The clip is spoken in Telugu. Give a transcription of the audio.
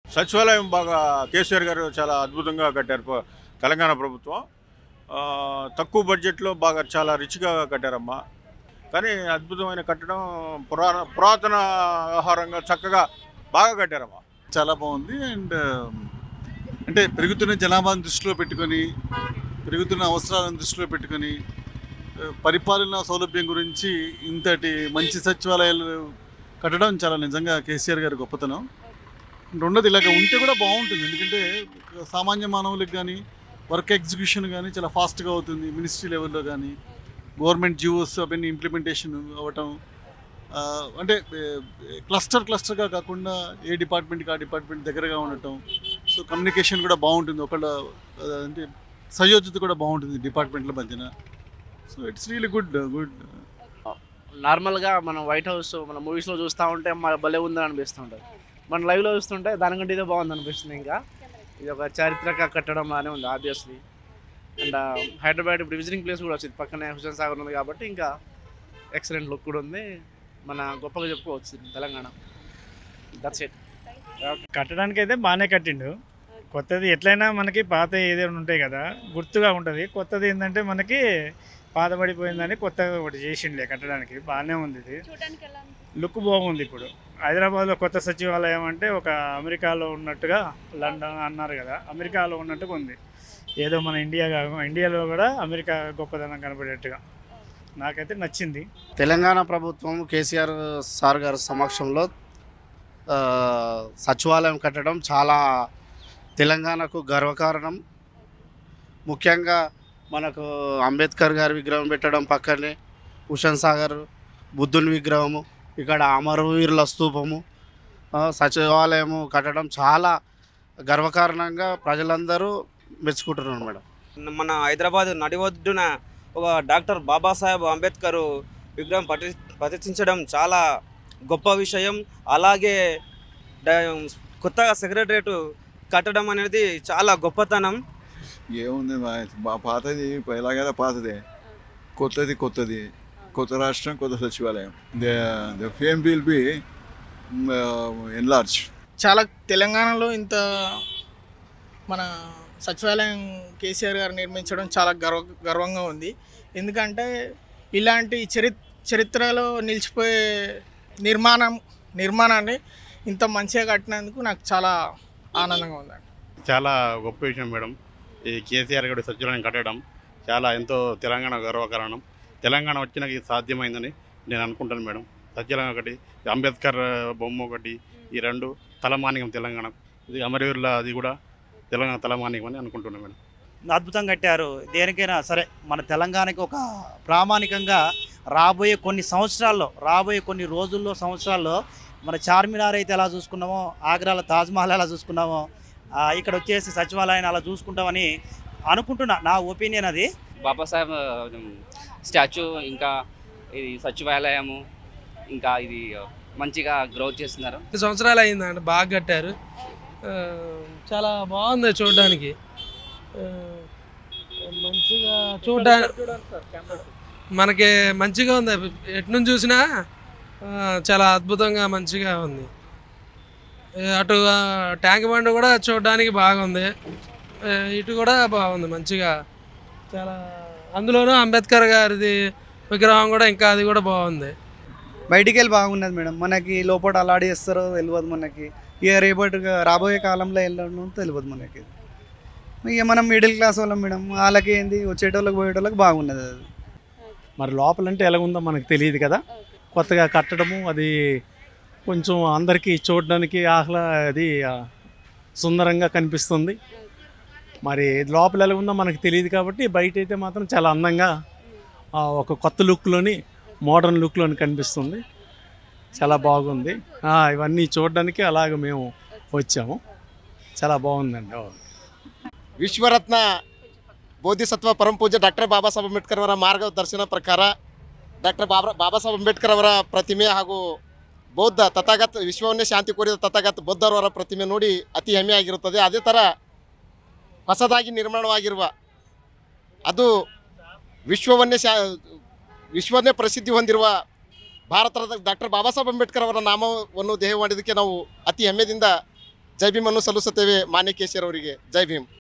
సచివాలయం బాగా కేసీఆర్ గారు చాలా అద్భుతంగా కట్టారు ప- తెలంగాణ ప్రభుత్వం ఆ, తక్కువ బడ్జెట్లో బాగా చాలా రిచ్గా కట్టారమ్మా కానీ అద్భుతమైన కట్టడం పురాణ పురాతన వ్యవహారంగా చక్కగా బాగా కట్టారమ్మా చాలా బాగుంది అండ్ అంటే పెరుగుతున్న జనాభాను దృష్టిలో పెట్టుకొని పెరుగుతున్న అవసరాలను దృష్టిలో పెట్టుకొని ఆ, పరిపాలన సౌలభ్యం గురించి ఇంతటి మంచి సచివాలయాలు కట్టడం చాలా నిజంగా కేసీఆర్ గారి గొప్పతనం రెండోది ఇలాగ ఉంటే కూడా బాగుంటుంది ఎందుకంటే సామాన్య మానవులకు కానీ వర్క్ ఎగ్జిక్యూషన్ కానీ చాలా ఫాస్ట్గా అవుతుంది మినిస్ట్రీ లెవెల్లో కానీ గవర్నమెంట్ జియోస్ అవన్నీ ఇంప్లిమెంటేషన్ అవ్వటం ఆ, అంటే క్లస్టర్ క్లస్టర్గా కాకుండా ఏ డిపార్ట్మెంట్కి ఆ డిపార్ట్మెంట్ దగ్గరగా ఉండటం సో కమ్యూనికేషన్ కూడా బాగుంటుంది ఒకళ్ళ ఆ, అంటే సయోజిత కూడా బాగుంటుంది డిపార్ట్మెంట్ల మధ్యన so it's really good good నార్మల్గా మనం వైట్ హౌస్ మన మూవీస్లో చూస్తూ ఉంటే మన భలే ఉందని అనిపిస్తుంటుంది మన లైవ్లో చూస్తుంటే దానికంటే ఇదే బాగుంది అనిపిస్తుంది ఇంకా ఇది ఒక చారిత్రక కట్టడం లానే ఉంది ఆబ్వియస్లీ అండ్ హైదరాబాద్ ఇప్పుడు విజిటింగ్ ప్లేస్ కూడా వచ్చింది పక్కనే హుసేన్ సాగర్ ఉంది కాబట్టి ఇంకా ఎక్సలెంట్ లుక్ కూడా ఉంది మన గొప్పగా చెప్పుకోవచ్చు తెలంగాణ దట్స్ ఇట్ కట్టడానికి అయితే బాగానే కట్టిండు కొత్తది ఎట్లయినా మనకి పాత ఏదైనా ఉంటాయి కదా గుర్తుగా ఉంటుంది కొత్తది ఏంటంటే మనకి పాత పడిపోయిందని కొత్తగా ఒకటి చేసిండే కట్టడానికి బాగానే ఉంది ఇది చూడడానికి ఎలా ఉంది? లుక్ బాగుంది ఇప్పుడు హైదరాబాద్లో కొత్త సచివాలయం అంటే ఒక అమెరికాలో ఉన్నట్టుగా లండన్ అన్నారు కదా అమెరికాలో ఉన్నట్టుగా ఉంది ఏదో మన ఇండియా కాకుండా ఇండియాలో కూడా అమెరికా గొప్పదనం కనపడేట్టుగా నాకైతే నచ్చింది తెలంగాణ ప్రభుత్వం కేసీఆర్ సార్ గారి సమక్షంలో ఆ, సచివాలయం కట్టడం చాలా తెలంగాణకు గర్వకారణం ముఖ్యంగా మనకు అంబేద్కర్ గారి విగ్రహం పెట్టడం పక్కనే హుషన్ సాగర్ బుద్ధుని విగ్రహము ఇక్కడ అమరవీరుల స్తూపము ఆ, సచివాలయము కట్టడం చాలా గర్వకారణంగా ప్రజలందరూ మెచ్చుకుంటున్నారు మేడం మన హైదరాబాద్ నడివొడ్డున ఒక డాక్టర్ బాబాసాహెబ్ అంబేద్కర్ విగ్రహం ప్రతి ప్రతిష్ఠించడం చాలా గొప్ప విషయం అలాగే డ- కొత్తగా సెక్రటరేట్ కట్టడం అనేది చాలా గొప్పతనం ఏముంది మా మా పాతది ఎలాగైనా పాతదే కొత్తది కొత్తది కొత్త రాష్ట్రం కొత్త సచివాలయం the fame will be enlarge చాలా తెలంగాణలో ఇంత మన సచివాలయం కేసీఆర్ గారు నిర్మించడం చాలా గర్వ గర్వంగా ఉంది ఎందుకంటే ఇలాంటి చరి చరిత్రలో నిలిచిపోయే నిర్మాణం నిర్మాణాన్ని ఇంత మంచిగా కట్టినందుకు నాకు చాలా ఆనందంగా ఉందండి చాలా గొప్ప విషయం మేడం ఈ కేసీఆర్ గారి సచివాలయం కట్టడం చాలా ఎంతో తెలంగాణ గర్వకారణం తెలంగాణ వచ్చినాక ఇది సాధ్యమైందని నేను అనుకుంటాను మేడం సచివాలయం ఒకటి అంబేద్కర్ బొమ్మ ఒకటి ఈ రెండు తలమానికం తెలంగాణ ఇది అమరవీరుల అది కూడా తెలంగాణ తలమానికం అని అనుకుంటున్నాను మేడం అద్భుతం కట్టారు దేనికైనా సరే మన తెలంగాణకి ఒక ప్రామాణికంగా రాబోయే కొన్ని సంవత్సరాల్లో రాబోయే కొన్ని రోజుల్లో సంవత్సరాల్లో మన చార్మినార్ అయితే ఎలా చూసుకున్నామో ఆగ్రాలో తాజ్మహల్ ఎలా చూసుకున్నామో ఆ, ఇక్కడ వచ్చేసి సచివాలయాన్ని అలా చూసుకుంటామని అనుకుంటున్నా నా ఒపీనియన్ అది బాబాసాహెబ్ స్టాచ్యూ ఇంకా ఇది సచివాలయము ఇంకా ఇది మంచిగా గ్రోత్ చేస్తున్నారు పది సంవత్సరాలు అయిందండి బాగా కట్టారు ఆ, చాలా బాగుంది చూడడానికి ఆ, మంచిగా చూడడానికి మనకి మంచిగా ఉంది ఎటు నుంచి చూసినా ఆ, చాలా అద్భుతంగా మంచిగా ఉంది ఏ, అటు ఆ, ట్యాంక్ బండ్ కూడా చూడడానికి బాగుంది ఆ, ఇటు కూడా బాగుంది మంచిగా చాలా అందులోనూ అంబేద్కర్ గారిది విగ్రహం కూడా ఇంకా అది కూడా బాగుంది బయటికి వెళ్ళి బాగున్నది మేడం మనకి లోపల అలాడి చేస్తారో తెలియదు మనకి ఇక రేపటి రాబోయే కాలంలో వెళ్ళడం తెలియదు మనకి ఇక మనం మిడిల్ క్లాస్ వాళ్ళం మేడం వాళ్ళకి ఏంది వచ్చేటోళ్ళకి పోయేటోళ్ళకి బాగున్నది అది మరి లోపలంటే ఎలా ఉందో మనకు తెలియదు కదా కొత్తగా కట్టడము అది కొంచెం అందరికీ చూడడానికి ఆహ్లా అది ఆ, సుందరంగా కనిపిస్తుంది మరి లోపల ఎలా ఉందో మనకు తెలియదు కాబట్టి బయట అయితే మాత్రం చాలా అందంగా ఆ, ఒక కొత్త లుక్లోని మోడర్న్ లుక్లోని కనిపిస్తుంది చాలా బాగుంది ఆ, ఇవన్నీ చూడడానికి అలాగ మేము వచ్చాము చాలా ಬಾಗುಂದಂడి ವಿಶ್ವರತ್ನ ಬೋಧಿಸತ್ವ ಪರಮ ಪೂಜ್ಯ ಡಾಕ್ಟರ್ ಬಾಬಾ ಸಾಹೇಬ್ ಅಂಬೇಡ್ಕರ್ ಅವರ ಮಾರ್ಗದರ್ಶನ ಪ್ರಕಾರ ಡಾಕ್ಟರ್ ಬಾಬಾ ಬಾಬಾ ಸಾಹೇಬ್ ಅಂಬೇಡ್ಕರ್ ಅವರ ಪ್ರತಿಮೆ ಹಾಗೂ ಬೌದ್ಧ ತಥಾಗತ ವಿಶ್ವವನ್ನೇ ಶಾಂತಿ ಕೋರಿದ ತಥಾಗತ ಬುದ್ಧರವರ ಪ್ರತಿಮೆ ನೋಡಿ ಅತಿ ಹೆಮ್ಮೆಯಾಗಿರುತ್ತದೆ ಅದೇ ಥರ ಹೊಸದಾಗಿ ನಿರ್ಮಾಣವಾಗಿರುವ ಅದು ವಿಶ್ವವನ್ನೇ ಶಾ ವಿಶ್ವವನ್ನೇ ಪ್ರಸಿದ್ಧಿ ಹೊಂದಿರುವ ಭಾರತದ ಡಾಕ್ಟರ್ ಬಾಬಾ ಸಾಹೇಬ್ ಅಂಬೇಡ್ಕರ್ ಅವರ ನಾಮವನ್ನು ದೇಹ ಮಾಡಿದ್ದಕ್ಕೆ ನಾವು ಅತಿ ಹೆಮ್ಮೆದಿಂದ ಜೈ ಭೀಮ್ ಅನ್ನು ಸಲ್ಲಿಸುತ್ತೇವೆ ಮಾನ್ಯ ಕೆ ಸಿ ಆರ್ ಅವರಿಗೆ ಜೈ ಭೀಮ್